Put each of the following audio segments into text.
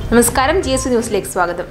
നമസ്കാരം G S ന്യൂസിലേക്ക് സ്വാഗതം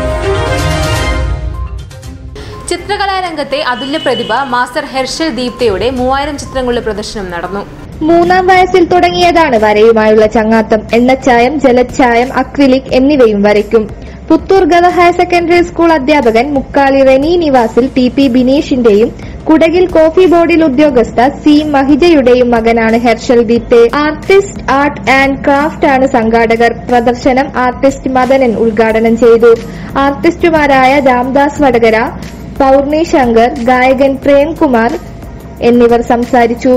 ചിത്രകലാരംഗത്തെ അതുല്യ പ്രതിഭ മാസ്റ്റർ ഹെർഷൽ ദീപ്തയുടെ മൂവായിരം ചിത്രങ്ങളുടെ പ്രദർശനം നടന്നു മൂന്നാം വയസ്സിൽ തുടങ്ങിയതാണ് വരയുമായുള്ള ചങ്ങാത്തം എണ്ണച്ചായം ജലച്ചായം അക്രിലിക് എന്നിവയും വരയ്ക്കും പുത്തൂർ ഗവ ഹയർ സെക്കൻഡറി സ്കൂൾ അധ്യാപകൻ മുക്കാലി റെനി നിവാസിൽ ടി പി ബിനീഷിന്റെയും കുടകിൽ കോഫി ബോർഡിൽ ഉദ്യോഗസ്ഥ സി മഹിജയുടെയും മകനാണ് ഹെർഷൽ ദീപ്തെ ആർട്ടിസ്റ്റ് ആർട്ട് ആൻഡ് ക്രാഫ്റ്റ് ആണ് സംഘാടകർ പ്രദർശനം ആർട്ടിസ്റ്റ് മദനൻ ഉദ്ഘാടനം ചെയ്തു ആർട്ടിസ്റ്റുമാരായ രാംദാസ് വടകര പൌർണി ശങ്കർ ഗായകൻ പ്രേംകുമാർ എന്നിവർ സംസാരിച്ചു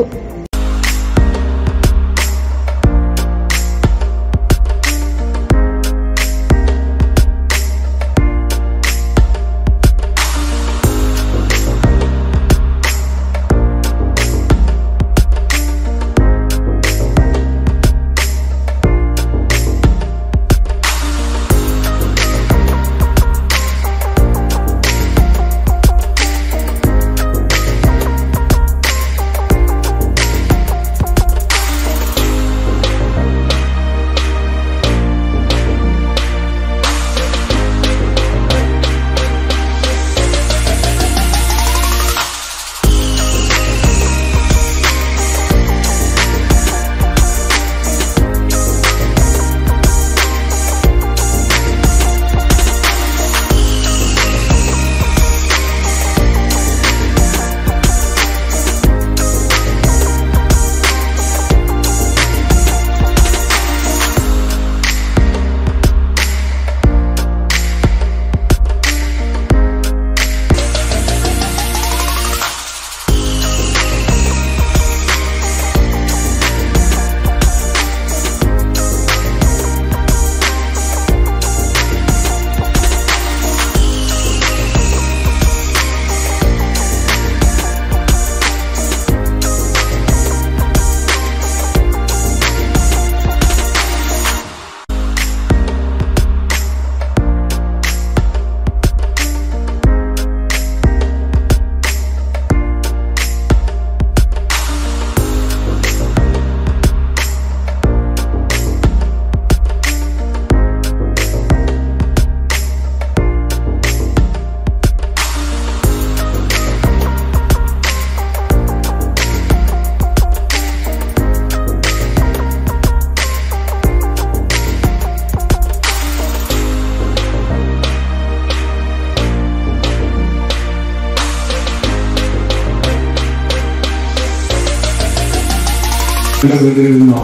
എന്റെ വീട്ടിൽ നിന്നോ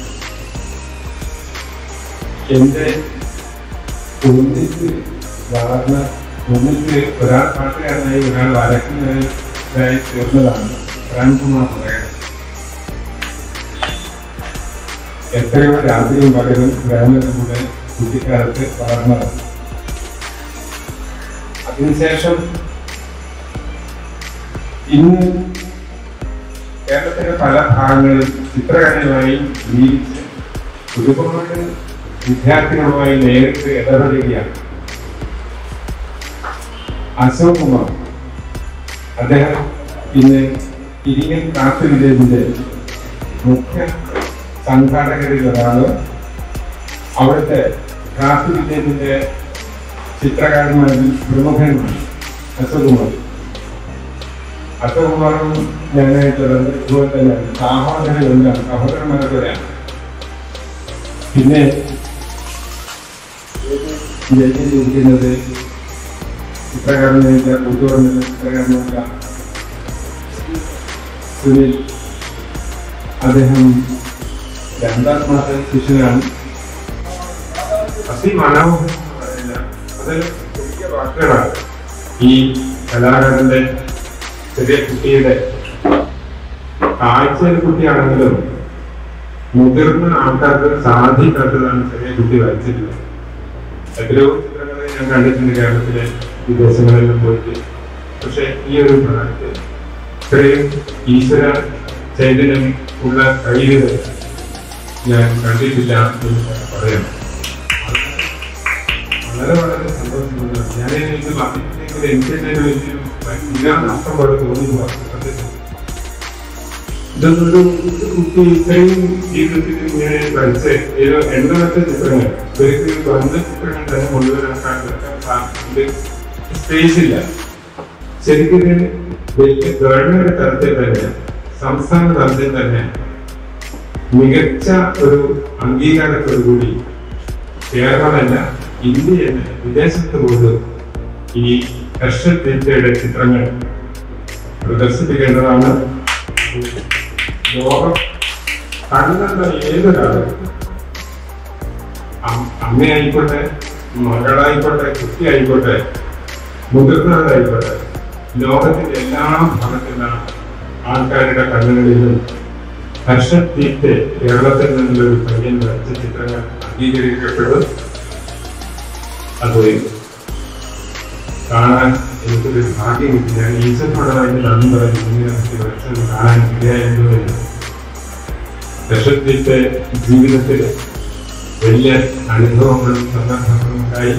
എന്റെ ഒന്നിച്ച് വളർന്ന ഒന്നിച്ച് ഒരാൾ പാട്ടുകാരനായി ഒരാൾ വരക്കുന്നതായി തീർന്നതാണ് പ്രേംകുമാർ പറയാൻ എത്രയോ രാത്രിയും പകലും പ്രേമയുടെ കൂടെ കുട്ടിക്കാലത്ത് വളർന്നതാണ് അതിനുശേഷം ഇന്ന് കേരളത്തിന്റെ പല ഭാഗങ്ങളിൽ ചിത്രകലയുമായി ജീവിച്ച് ഒരുപാട് വിദ്യാർത്ഥികളുമായി നേരിട്ട് ഇടപെടുകയാണ് അശോക് കുമാർ അദ്ദേഹം ഇന്ന് ഇരിങ്ങൽ ക്രാഫ്റ്റ് വില്ലേജിന്റെ മുഖ്യ സംഘാടകരിൽ ഒരാള് അവിടുത്തെ ക്രാഫ്റ്റ് വില്ലേജിന്റെ ചിത്രകാരന്മാരിൽ പ്രമുഖനുമാണ് അശോക് കുമാർ അശോകുമാറും ഞാനായിട്ട് ബന്ധം ഇതുപോലെ തന്നെയാണ് സഹോദരങ്ങളാണ് സഹോദരന്മാരെ പോലെയാണ് പിന്നെ ജയിലിരിക്കുന്നത് ചിത്രകാരനില്ല കൂട്ടുകാരനില്ല ചിത്രകാരനില്ല സുനിൽ അദ്ദേഹം രണ്ടാം മാസ ശിഷ്യനാണ് അതിമനോഹരം അത് ചെറിയ വാക്കുകളാണ് ഈ കലാകാരന്റെ ചെറിയ കുട്ടിയുടെ കാഴ്ചയിൽ കുട്ടിയാണെങ്കിലും മുതിർന്ന ആൾക്കാർക്ക് സാധിക്കാത്തതാണ് ചെറിയ കുട്ടി വരച്ചിട്ടുള്ളത് എത്രയോ ചിത്രങ്ങളെ ഞാൻ കണ്ടിട്ടുണ്ട് കേരളത്തിലെ വിദേശങ്ങളിലും പോയിട്ട് പക്ഷെ ഈ ഒരു പ്രായത്തിൽ ഇത്രയും ഈശ്വര ചൈതന്യം ഉള്ള കഴിവുകൾ ഞാൻ കണ്ടിട്ടില്ല എന്ന് പറയാം വളരെ വളരെ സന്തോഷമുണ്ട് ഞാൻ ഇത് പറഞ്ഞിട്ടുണ്ടെങ്കിൽ എനിക്ക് തന്നെ ഒരു വലിയൊരു വലിയ നഷ്ടം പോലെ തോന്നി സത്യത്തിൽ ഇതൊന്നൊരു കുട്ടി ഇത്രയും ജീവിതത്തിൽ ഇങ്ങനെ വരച്ച് ഏതോ എണ്ണമറ്റ ചിത്രങ്ങൾ ഇവർക്ക് ബന്ധ ചിത്രങ്ങൾ തന്നെ മുഴുവനാക്കാൻ സ്പേസ് ഇല്ല ശരിക്കും ഇത് വലിയ ഗവൺമെന്റ് തലത്തിൽ തന്നെ സംസ്ഥാന തലത്തിൽ തന്നെ മികച്ച ഒരു അംഗീകാരത്തോടുകൂടി കേരളമല്ല ഇന്ത്യയല്ല വിദേശത്ത് പോലും ഈ ഹർഷൽ ദീപ്തയുടെ ചിത്രങ്ങൾ പ്രദർശിപ്പിക്കേണ്ടതാണ് ലോകം കണ്ടുന്ന ഏതൊരാളും അം- അമ്മയായിക്കോട്ടെ മകളായിക്കോട്ടെ കുട്ടിയായിക്കോട്ടെ മുതിർന്നവരായിക്കോട്ടെ ലോകത്തിന്റെ എല്ലാ ഭാഗത്തുള്ള ആൾക്കാരുടെ കണ്ണുകളിലും ഹർഷദീപ്തെ കേരളത്തിൽ നിന്നുള്ള ഒരു പയ്യൻ വരച്ച ചിത്രങ്ങൾ അംഗീകരിക്കപ്പെടും അത് കാണാൻ എനിക്കൊരു ഭാഗ്യം കിട്ടി ഞാൻ ഈശ്വരനോടായിട്ട് നന്ദി പറഞ്ഞു ഇങ്ങനെ എനിക്ക് വരച്ചത് കാണാൻ ഇടയായിരുന്നു എന്ന് ഹർഷദീപ്തെ ജീവിതത്തിൽ വലിയ അനുഭവങ്ങളും സന്ദർഭങ്ങളും ഉണ്ടായി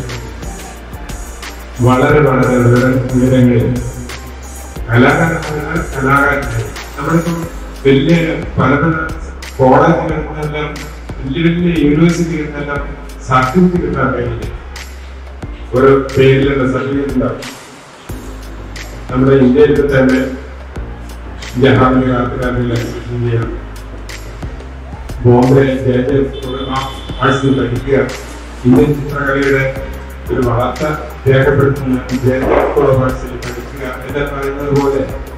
വളരെ വളരെ ഉയര- ഉയരങ്ങളിൽ കലാകാരന്മാർ കലാകാരനായി നമ്മളിപ്പം വലിയ പല പല കോളേജുകളിൽ നിന്നെല്ലാം വലിയ വലിയ യൂണിവേഴ്സിറ്റികളിൽ നിന്നെല്ലാം സർട്ടിഫിക്കറ്റ് കിട്ടാൻ കഴിയില്ല ഓരോ പേരിലുള്ള സർട്ടിഫിക്കറ്റ് ഉണ്ടാവും നമ്മുടെ ഇന്ത്യയിൽ തന്നെ ജഹാമിൽ ആർട്ടിൽ എക്സിബിഷൻ ചെയ്യാം ബോംബെ ജെ ജെ ആർട്സിൽ പഠിക്കുക ഇന്ത്യൻ ചിത്രകലയുടെ ഒരു വളർച്ച രേഖപ്പെടുത്തുന്ന ജെ ജെ സ്കൂൾ ഓഫ് ആർട്സിൽ പഠിക്കുക എന്ന് പറയുന്നത് പോലെ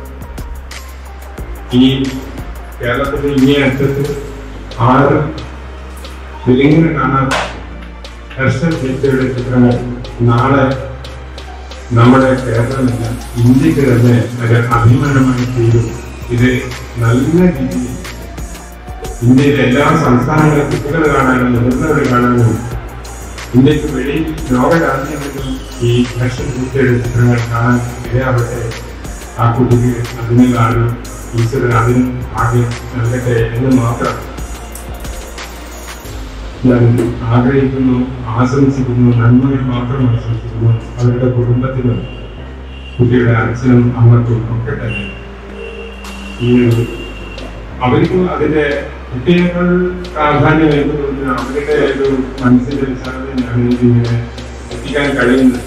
ഈ കേരളത്തിന്റെ ഇങ്ങേ അറ്റത്ത് ആരും ഫിലിമിന് കാണാൻ ഹർഷൻ ദീപ്തയുടെ ചിത്രങ്ങൾ നാളെ നമ്മുടെ കേരളമല്ല ഇന്ത്യക്ക് തന്നെ ഒരു അഭിമാനമായി തീരും ഇത് നല്ല രീതിയിൽ ഇന്ത്യയിലെ എല്ലാ സംസ്ഥാനങ്ങളിലും കുട്ടികൾ കാണാനും മുതിർന്നവർ കാണാനും ഇന്ത്യക്ക് വെളിയിൽ ലോക രാജ്യങ്ങളിലും ഈ ലക്ഷം കുട്ടിയുടെ ചിത്രങ്ങൾ കാണാൻ ഇടയാവട്ടെ ആ കുട്ടിക്ക് അതിന് കാണും ഈശ്വരൻ അതിന് ഭാഗ്യം നൽകട്ടെ എന്ന് മാത്രം ഞാൻ ആഗ്രഹിക്കുന്നു ആശംസിക്കുന്നു നന്മകൾ മാത്രം ആശംസിക്കുന്നു അവരുടെ കുടുംബത്തിനും കുട്ടിയുടെ അച്ഛനും അമ്മക്കും ഒക്കെ തന്നെ ഈ അവർക്കും അതിന്റെ കുട്ടിയേക്കാൾ പ്രാധാന്യം എന്തുകൊണ്ട് അവരുടെ ഒരു മനസ്സിന്റെ വിശാലതയാണ് ഇതിങ്ങനെ എത്തിക്കാൻ കഴിയുന്നത്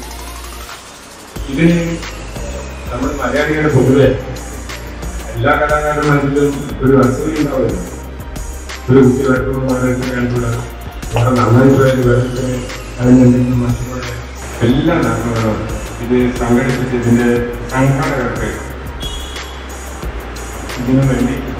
ഇതിന് നമ്മൾ മലയാളികളുടെ പൊതുവെ എല്ലാ കലാകാരന്മാരിലും ഒരു അസൂയ ഉണ്ടാവില്ല ഒരു കുട്ടി വരക്കുമ്പോൾ വളരെ കണ്ടുള്ള വളരെ നന്നായി പോയത് വരത്തിന് അതിനെന്തെങ്കിലും മറ്റുള്ള എല്ലാ നന്മകളും ഇത് സംഘടിപ്പിച്ച് ഇതിന്റെ സംഘാടകർക്ക് ഇതിനു വേണ്ടി